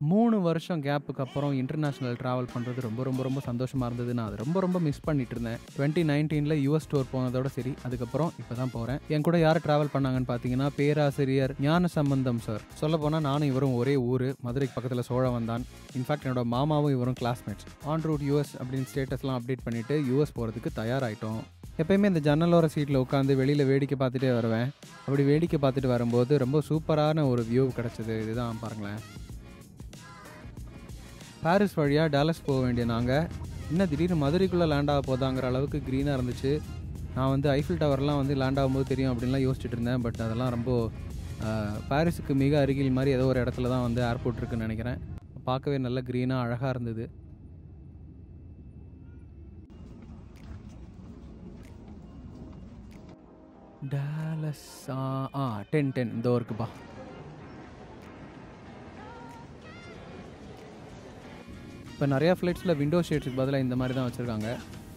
மூணு வருஷம் கேப்புக்கு அப்புறம் இன்டர்நேஷ்னல் ட்ராவல் பண்ணுறது ரொம்ப ரொம்ப ரொம்ப சந்தோஷமாக இருந்தது நான் அதை ரொம்ப ரொம்ப மிஸ் பண்ணிட்டு இருந்தேன் டுவெண்ட்டி நைன்டீனில் யூஎஸ் டூர் போனதோட சரி அதுக்கப்புறம் இப்போ தான் போகிறேன் என் கூட யார் ட்ராவல் பண்ணாங்கன்னு பார்த்தீங்கன்னா பேராசிரியர் ஞான சம்பந்தம் சார் சொல்ல போனால் நானும் இவரும் ஒரே ஊர் மதுரைக்கு பக்கத்தில் சோழவன் தான் இன்ஃபேக்ட் என்னோட மாமாவும் இவரும் கிளாஸ்மேட்ஸ் ஆன் ரூட் யூஎஸ் அப்படின்னு ஸ்டேட்டஸ்லாம் அப்டேட் பண்ணிவிட்டு யூஎஸ் போகிறதுக்கு தயாராகிட்டோம் எப்பயுமே இந்த ஜன்னலோர சீட்டில் உட்காந்து வெளியில் வேடிக்கை பார்த்துட்டே வருவேன் அப்படி வேடிக்கை பார்த்துட்டு வரும்போது ரொம்ப சூப்பரான ஒரு வியூ கிடச்சிது இதுதான் பாருங்களேன் பாரிஸ் வழியாக டாலஸ் போக வேண்டிய நாங்கள் இன்னும் திடீர்னு மதுரைக்குள்ளே லேண்ட் ஆக போதாங்கிற அளவுக்கு க்ரீனாக இருந்துச்சு நான் வந்து ஐஃபில் டவர்லாம் வந்து லேண்ட் ஆகும்போது தெரியும் அப்படின்லாம் யோசிச்சுட்டு இருந்தேன் பட் அதெல்லாம் ரொம்ப ஆஹ், பாரிஸுக்கு மிக அருகில் மாதிரி ஏதோ ஒரு இடத்துல தான் வந்து ஏர்போர்ட் இருக்குன்னு நினைக்கிறேன் பார்க்கவே நல்ல க்ரீனாக அழகாக இருந்தது டாலஸ் ஆ டென் டென் இதோ இருக்குப்பா இப்போ நிறையா ஃப்ளைட்ஸில் விண்டோ ஷேட்ஸுக்கு பதிலாக இந்த மாதிரி தான் வச்சுருக்காங்க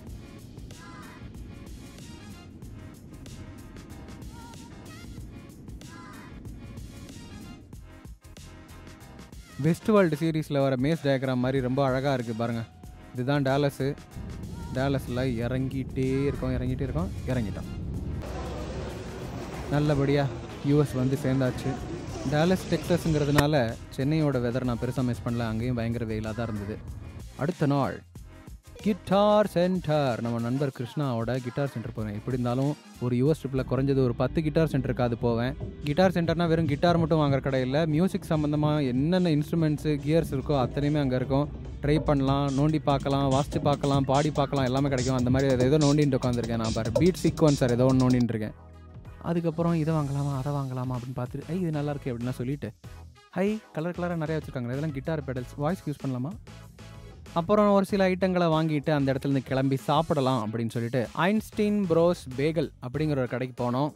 வெஸ்ட் வேர்ல்டு சீரீஸில் வர மேஸ் டயக்ராம் மாதிரி ரொம்ப அழகாக இருக்குது பாருங்கள் இதுதான் டேலஸு டேலஸில் இறங்கிட்டே இருக்கோம் இறங்கிட்டே இருக்கோம் இறங்கிட்டோம் நல்லபடியாக யூஎஸ் வந்து சேர்ந்தாச்சு டேலஸ் டெக்ஸஸ்ங்கிறதுனால சென்னையோட வெதர் நான் பெருசாக மிஸ் பண்ணல அங்கேயும் பயங்கர வெயிலாக தான் இருந்தது அடுத்த நாள் கிட்டார் சென்டர் நம்ம நண்பர் கிருஷ்ணாவோட கிட்டார் சென்டர் போவேன் எப்படி இருந்தாலும் ஒரு யூஎஸ் ட்ரிப்பில் குறைஞ்சது ஒரு பத்து கிட்டார் சென்டருக்கு அது போவேன் கிட்டார் சென்டர்னா வெறும் கிட்டார் மட்டும் வாங்குற கடை இல்லை மியூசிக் சம்மந்தமாக என்னென்ன இன்ஸ்ட்ருமெண்ட்ஸு கியர்ஸ் இருக்கோ அத்தனையுமே அங்கே இருக்கும் ட்ரை பண்ணலாம் நோண்டி பார்க்கலாம் வாசித்து பார்க்கலாம் பாடி பார்க்கலாம் எல்லாமே கிடைக்கும் அந்த மாதிரி அதை ஏதோ நோண்டிட்டு உட்காந்துருக்கேன் நான் பாரு பீட் சீக்வன்சர் ஏதோ ஒன்று நோண்டின்னு இருக்கேன் அதுக்கப்புறம் இதை வாங்கலாமா அதை வாங்கலாமா அப்படின்னு பார்த்துட்டு ஐ இது நல்லா இருக்கு அப்படின்னா சொல்லிட்டு ஹை கலர் கலராக நிறைய வச்சுருக்காங்க இதெல்லாம் கிட்டார் பெடல்ஸ் வாய்ஸ் யூஸ் பண்ணலாமா அப்புறம் ஒரு சில ஐட்டங்களை வாங்கிட்டு அந்த இடத்துல இருந்து கிளம்பி சாப்பிடலாம் அப்படின்னு சொல்லிட்டு ஐன்ஸ்டீன் ப்ரோஸ் பேகல் அப்படிங்கிற ஒரு கடைக்கு போனோம்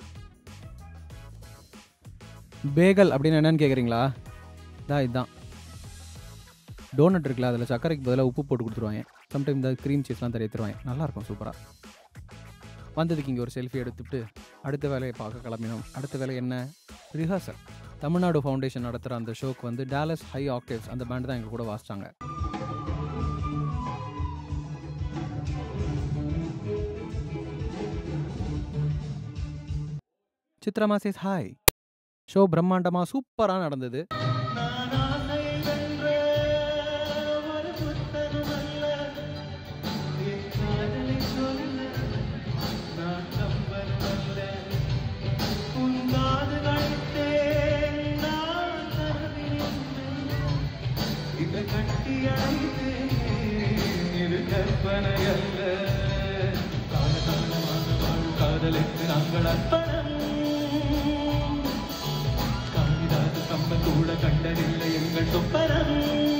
பேகல் அப்படின்னு என்னன்னு கேட்குறீங்களா இதான் இதுதான் டோனட் இருக்குல்ல அதில் சர்க்கரைக்கு பதிலாக உப்பு போட்டு கொடுத்துருவாங்க சம்டைம் இந்த க்ரீம் சீஸ்லாம் தெரிய தருவாங்க நல்லாயிருக்கும் சூப்பராக வந்ததுக்கு இங்கே ஒரு செல்ஃபி எடுத்துட்டு அடுத்த வேலையை பார்க்க கிளம்பினோம் அடுத்த வேலை என்ன ரிஹர்சல் தமிழ்நாடு ஃபவுண்டேஷன் நடத்துகிற அந்த ஷோக்கு வந்து டேலஸ் ஹை ஆக்டேவ்ஸ் அந்த பேண்ட் தான் எங்கள் கூட வாசிச்சாங்க சித்ரமா சேஸ் ஹாய் ஷோ பிரம்மாண்டமாக சூப்பராக நடந்தது காதலுக்கு நாங்கள் அர்ப்பணம் காகிதாத கம்பன் கூட கண்டதில்லை எங்கள் சொப்பனம்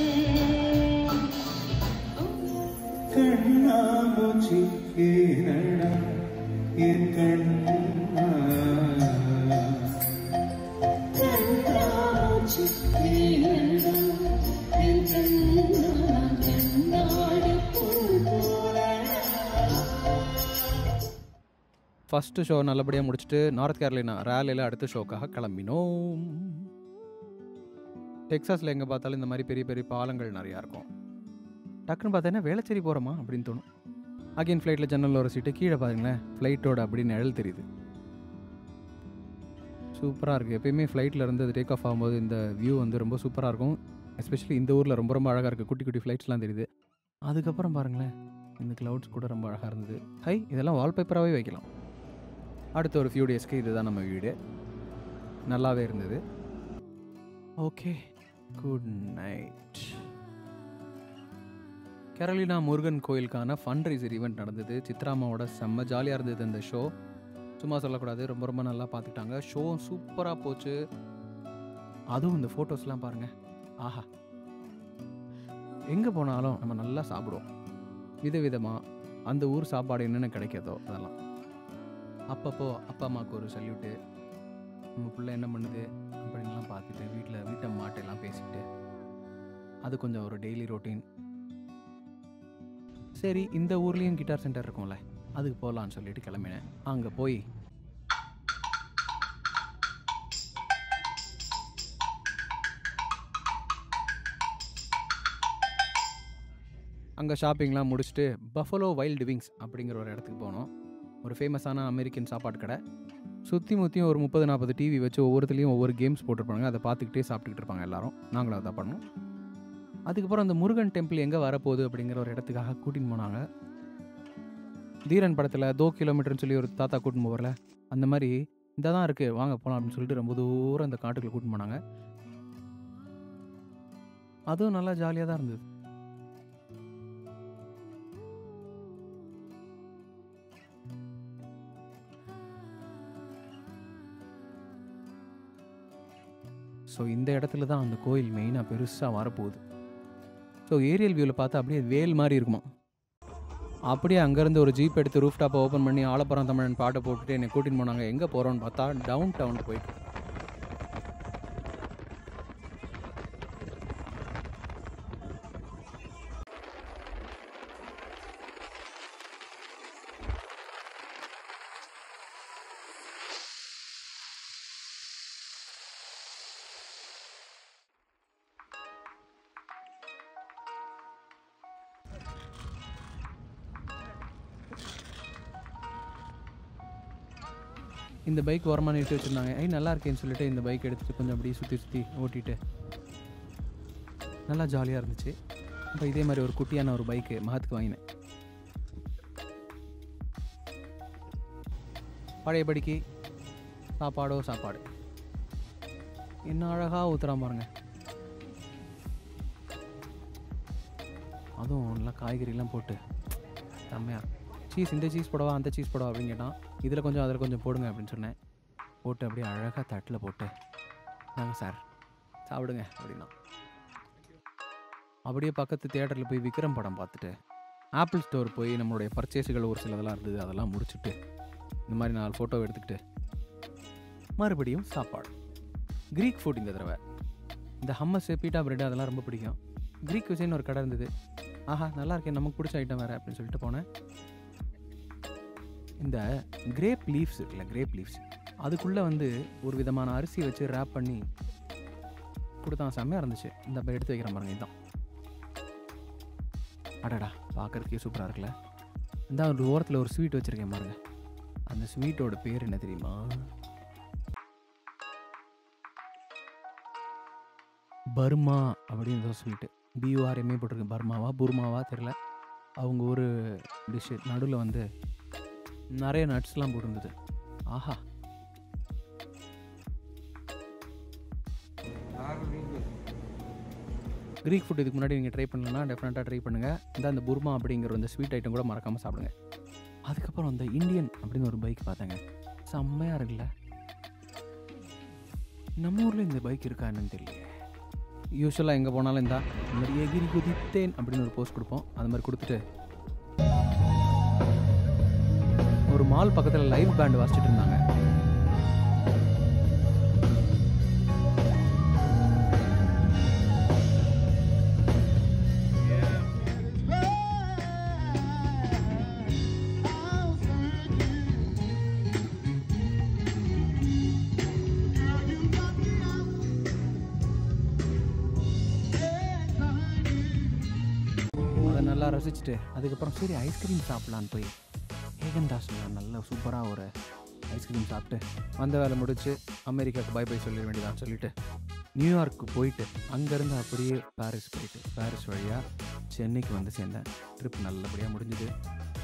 கண்ணாமூச்சி ஏனடா என் கண்ணா ஃபஸ்ட்டு ஷோ நல்லபடியாக முடிச்சுட்டு நார்த் கேரளினா ரேலியில் அடுத்த ஷோக்காக கிளம்பினோம் டெக்ஸாஸில் எங்கே பார்த்தாலும் இந்த மாதிரி பெரிய பெரிய பாலங்கள் நிறையா இருக்கும் டக்குன்னு பார்த்தீங்கன்னா வேளச்சேரி போகிறோமா அப்படின்னு தோணும் அகைன் ஃப்ளைட்டில் ஜன்னலில் ஒரு சீட்டு கீழே பாருங்களேன் ஃப்ளைட்டோட அப்படி நிழல் தெரியுது சூப்பராக இருக்குது எப்பயுமே ஃப்ளைட்டில் இருந்து அது டேக் ஆஃப் ஆகும்போது இந்த வியூ வந்து ரொம்ப சூப்பராக இருக்கும் எஸ்பெஷலி இந்த ஊரில் ரொம்ப ரொம்ப அழகாக இருக்குது குட்டி குட்டி ஃப்ளைட்ஸ்லாம் தெரியுது அதுக்கப்புறம் பாருங்களேன் இந்த க்ளவுட்ஸ் கூட ரொம்ப அழகாக இருந்தது ஹை இதெல்லாம் வால்பேப்பராகவே வைக்கலாம் அடுத்த ஒரு ஃபியூ டேஸ்க்கு இதுதான் நம்ம வீடு நல்லாவே இருந்தது okay good night Carolina Murugan கோயிலுக்கான ஃபண்ட் ரைசர் ஈவெண்ட் நடந்தது சித்ராமாவோட செம்ம ஜாலியாக இருந்தது இந்த ஷோ சும்மா சொல்லக்கூடாது ரொம்ப ரொம்ப நல்லா பார்த்துக்கிட்டாங்க ஷோ சூப்பராக போச்சு அதுவும் இந்த ஃபோட்டோஸ்லாம் பாருங்கள் ஆஹா எங்கே போனாலும் நம்ம நல்லா சாப்பிடுவோம் விதவிதமாக அந்த ஊர் சாப்பாடு என்னென்ன கிடைக்கிறதோ அதெல்லாம் அப்பப்போ அப்பா அம்மாவுக்கு ஒரு சல்யூட்டு நம்ம பிள்ளை என்ன பண்ணுது அப்படின்லாம் பார்த்துட்டு வீட்டில் வீட்டை மாட்டெல்லாம் பேசிக்கிட்டு அது கொஞ்சம் ஒரு டெய்லி ரொட்டீன் சரி இந்த ஊர்லேயும் கிட்டார் சென்டர் இருக்கும்ல அதுக்கு போகலான்னு சொல்லிட்டு கிளம்பினேன் அங்கே போய் அங்கே ஷாப்பிங்லாம் முடிச்சுட்டு பஃபலோ வைல்டு விங்ஸ் அப்படிங்கிற ஒரு இடத்துக்கு போனோம் ஒரு ஃபேமஸான அமெரிக்கன் சாப்பாடு கடை சுற்றி முற்றியும் ஒரு முப்பது நாற்பது டிவி வச்சு ஒவ்வொருத்துலேயும் ஒவ்வொரு கேம்ஸ் போட்டிருப்பாங்க அதை பார்த்துக்கிட்டே சாப்பிட்டுக்கிட்டு இருப்பாங்க எல்லாரும் நாங்களும் அதை பண்ணோம் அதுக்கப்புறம் அந்த முருகன் டெம்பிள் எங்கே வரப்போகுது அப்படிங்கிற ஒரு இடத்துக்காக கூட்டின்னு போனாங்க தீரன் படத்தில் தோ கிலோமீட்டர்னு சொல்லி ஒரு தாத்தா கூட்டின்னு போகிறல அந்த மாதிரி இந்த தான் இருக்குது வாங்க போகலாம் அப்படின்னு சொல்லிட்டு ரொம்ப தூரம் அந்த காட்டுக்குள்ள கூட்டின்னு போனாங்க அதுவும் நல்லா ஜாலியாக தான் இருந்தது ஸோ இந்த இடத்துல தான் அந்த கோயில் மெயினாக பெருசாக வரப்போகுது ஸோ ஏரியல் வியூவில் பார்த்தா அப்படியே வேல் மாதிரி இருக்குமா அப்படியே அங்கேருந்து ஒரு ஜீப் எடுத்து ரூஃப் டாப்பை ஓப்பன் பண்ணி ஆலப்புறம் தமிழன் பாட்டை போட்டுட்டு என்னை கூட்டின்னு போனாங்க எங்கே போகிறோன்னு பார்த்தா டவுன் டவுன் போயிட்டு இந்த பைக் ஓரமாக நிறுத்தி வச்சுருந்தாங்க ஐய் நல்லா இருக்கேன்னு சொல்லிட்டு இந்த பைக் எடுத்துகிட்டு கொஞ்சம் அப்படியே சுற்றி சுற்றி ஓட்டிட்டு நல்லா ஜாலியாக இருந்துச்சு இப்போ இதே மாதிரி ஒரு குட்டியான ஒரு பைக்கு மகத்துக்கு வாங்கினேன் பழையபடிக்கு சாப்பாடோ சாப்பாடு என்ன அழகாக ஊற்றுறான் பாருங்க அதுவும் நல்லா காய்கறிலாம் போட்டு செம்மையா சீஸ் இந்த சீஸ் போடவா அந்த சீஸ் போடவா அப்படின்னு கேட்டான் இதில் கொஞ்சம் அதில் கொஞ்சம் போடுங்க அப்படின்னு சொன்னேன் போட்டு அப்படியே அழகாக தட்டில் போட்டு நாங்கள் சார் சாப்பிடுங்க அப்படின்னா அப்படியே பக்கத்து தியேட்டரில் போய் விக்ரம் படம் பார்த்துட்டு ஆப்பிள் ஸ்டோர் போய் நம்மளுடைய பர்ச்சேஸுகள் ஒரு சிலதெல்லாம் இருந்தது அதெல்லாம் முடிச்சுட்டு இந்த மாதிரி நாலு ஃபோட்டோ எடுத்துக்கிட்டு மறுபடியும் சாப்பாடு க்ரீக் ஃபுட் இந்த தடவை இந்த ஹம்மஸ் பீட்டா பிரெட் அதெல்லாம் ரொம்ப பிடிக்கும் க்ரீக் குசின்னு ஒரு கடை இருந்தது ஆஹா நல்லா இருக்கேன் நமக்கு பிடிச்ச ஐட்டம் வேறு அப்படின்னு சொல்லிட்டு போனேன் இந்த கிரேப் லீவ்ஸ் இருக்குல்ல கிரேப் லீவ்ஸ் அதுக்குள்ளே வந்து ஒரு விதமான அரிசி வச்சு ரேப் பண்ணி கொடுத்தான் செம்மையாக இருந்துச்சு இந்த அப்ப எடுத்து வைக்கிறேன் பாருங்க இதுதான் அடடா பார்க்கறதுக்கே சூப்பராக இருக்குல்ல இந்த ஒரு ஓரத்தில் ஒரு ஸ்வீட் வச்சுருக்கேன் பாருங்க அந்த ஸ்வீட்டோட பேர் என்ன தெரியுமா பர்மா அப்படின்னு ஏதோ ஸ்வீட்டு பியூஆர்எம்ஏ போட்டிருக்கு பர்மாவா புர்மாவா தெரில அவங்க ஒரு டிஷ்ஷு நடுவில் வந்து நிறைய நட்ஸ்லாம் போட்டிருந்தது ஆஹா க்ரீக் ஃபுட் இதுக்கு முன்னாடி நீங்கள் ட்ரை பண்ணலன்னா டெஃபினட்டாக ட்ரை பண்ணுங்கள் இந்த அந்த புர்மா அப்படிங்கிற அந்த ஸ்வீட் ஐட்டம் கூட மறக்காமல் சாப்பிடுங்க அதுக்கப்புறம் அந்த இந்தியன் அப்படின்னு ஒரு பைக் பார்த்தேங்க செம்மையாக இருக்குல்ல நம்ம ஊரில் இந்த பைக் இருக்கா என்னன்னு தெரியல யூஸ்வலாக எங்கே போனாலும் இந்த இந்த மாதிரி எகிரி குதித்தேன் அப்படின்னு ஒரு போஸ்ட் கொடுப்போம் அது மாதிரி கொடுத்துட்டு ஒரு மால் பக்கத்தில் லைவ் பேண்ட் வாசிச்சுட்டு இருந்தாங்க அதை நல்லா ரசிச்சுட்டு அதுக்கப்புறம் சரி ஐஸ்கிரீம் சாப்பிட்லான்னு போய் ஹேகன் தாஸ்ல நல்ல சூப்பராக ஒரு ஐஸ்கிரீம் சாப்பிட்டு வந்த வேலை முடிச்சு அமெரிக்காவுக்கு பை பை சொல்லிட வேண்டியதான்னு சொல்லிட்டு நியூயார்க்கு போயிட்டு அங்கேருந்து அப்படியே பாரிஸ் போயிட்டு பாரிஸ் வழியாக சென்னைக்கு வந்து சேர்ந்தேன் ட்ரிப் நல்லபடியாக முடிஞ்சுது